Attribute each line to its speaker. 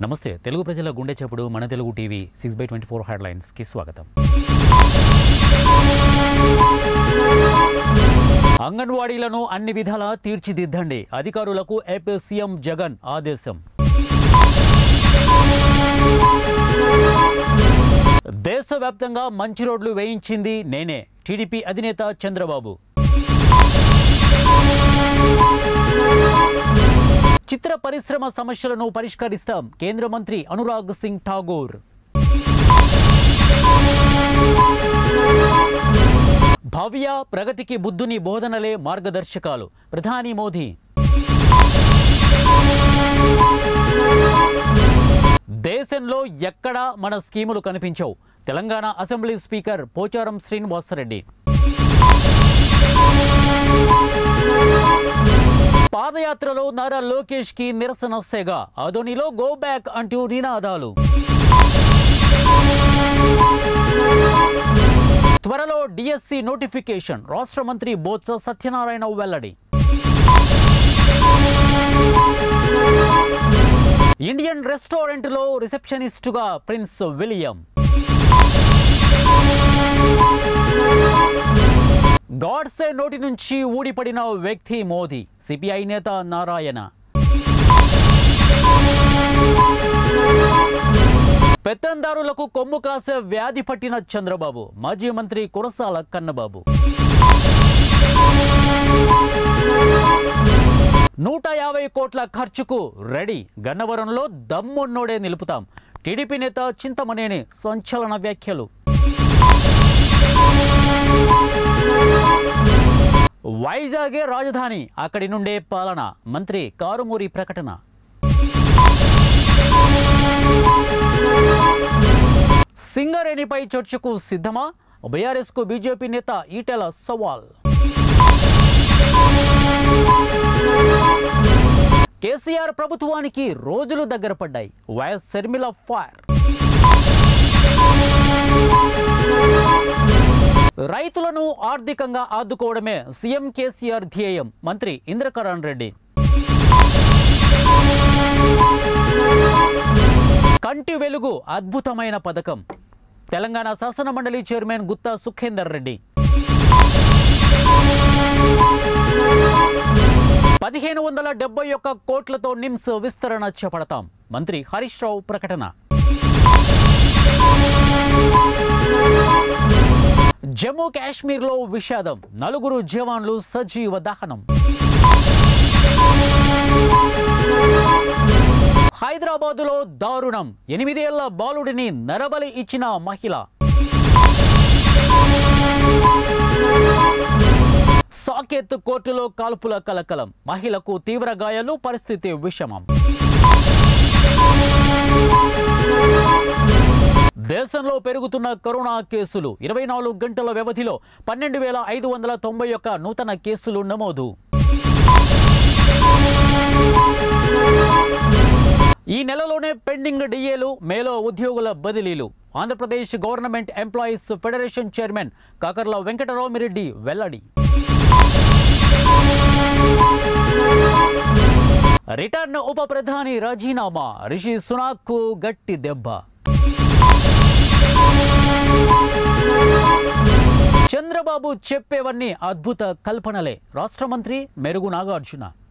Speaker 1: నమస్తే తెలుగు ప్రజల గుండె చప్పుడు మన Telugu TV six by twenty four హెడ్లైన్స్కి స్వాగతం అంగన్వాడీలను అన్ని విధాలా తీర్చిదిద్దండి అధికారులకు ఏపీ సీఎం జగన్ ఆదేశం దేశవ్యాప్తంగా మంచి రోడ్లు వేయించింది నేనే టీడీపీ అధినేత చంద్రబాబు చిత్ర పరిశ్రమ సమస్యలను పరిష్కరిస్తాం కేంద్ర మంత్రి అనురాగ్ సింగ్ ఠాగూర్ భవ్య ప్రగతికి బుద్ధుని బోధనలే మార్గదర్శకాలు ప్రధాని మోదీ దేశంలో ఎక్కడా మన స్కీములు కనిపించవు తెలంగాణ అసెంబ్లీ స్పీకర్ పోచారం శ్రీనివాసరెడ్డి పాదయాత్రలో నారా లోకేష్ కి నిరసన సెగ అదోనిలో గో బ్యాక్ అంటూ నినాదాలు త్వరలో డిఎస్సి నోటిఫికేషన్ రాష్ట్ర మంత్రి బోత్స సత్యనారాయణ వెల్లడి ఇండియన్ రెస్టారెంట్లో రిసెప్షనిస్టుగా ప్రిన్స్ విలియం గాడ్సే నోటి నుంచి ఊడిపడిన వ్యక్తి మోదీ సిపిఐ నేత నారాయణ పెత్తందారులకు కొమ్ము కాసే వ్యాధి పట్టిన చంద్రబాబు మాజీ మంత్రి కురసాల కన్నబాబు నూట యాభై కోట్ల ఖర్చుకు రెడీ గన్నవరంలో దమ్మున్నోడే నిలుపుతాం టీడీపీ నేత చింతమనేని సంచలన వ్యాఖ్యలు వైజాగే రాజధాని అక్కడి నుండే పాలన మంత్రి కారుమూరి ప్రకటన సింగరేణిపై చర్చకు సిద్ధమా బీఆర్ఎస్ కు బీజేపీ నేత ఈటెల సవాల్ కేసీఆర్ ప్రభుత్వానికి రోజులు దగ్గర పడ్డాయి వైఎస్ శర్మిల ఫైర్ రైతులను ఆర్థికంగా ఆదుకోవడమే సీఎం కేసీఆర్ ధ్యేయం మంత్రి ఇంద్రకరణ్ రెడ్డి కంటి వెలుగు అద్భుతమైన పథకం తెలంగాణ శాసన మండలి చైర్మన్ గుత్తా సుఖేందర్ రెడ్డి పదిహేను వందల డెబ్బై ఒక్క కోట్లతో నిమ్స్ విస్తరణ చేపడతాం మంత్రి హరీష్ రావు ప్రకటన జమ్మూ కాశ్మీర్లో విషాదం నలుగురు జవాన్లు సజీవ దహనం హైదరాబాదులో దారుణం ఎనిమిదేళ్ల బాలుడిని నరబలి ఇచ్చిన మహిళ సాకేత్ కోర్టులో కాల్పుల కలకలం మహిళకు తీవ్ర గాయాలు పరిస్థితి విషమం దేశంలో పెరుగుతున్న కరోనా కేసులు ఇరవై నాలుగు గంటల వ్యవధిలో పన్నెండు వేల ఐదు వందల తొంభై ఒక్క నూతన కేసులు నమోదు ఈ నెలలోనే పెండింగ్ డిఏలు మేలో ఉద్యోగుల బదిలీలు Andhra Pradesh government employees federation chairman Kakarla Venkatarami Reddy వెల్లడి రిటర్న్ ఉప ప్రధాని రాజీనామా రిషి సునాక్కు గట్టి దెబ్బ చంద్రబాబు చెప్పేవన్నీ అద్భుత కల్పనలే రాష్ట్ర మంత్రి మెరుగు నాగార్జున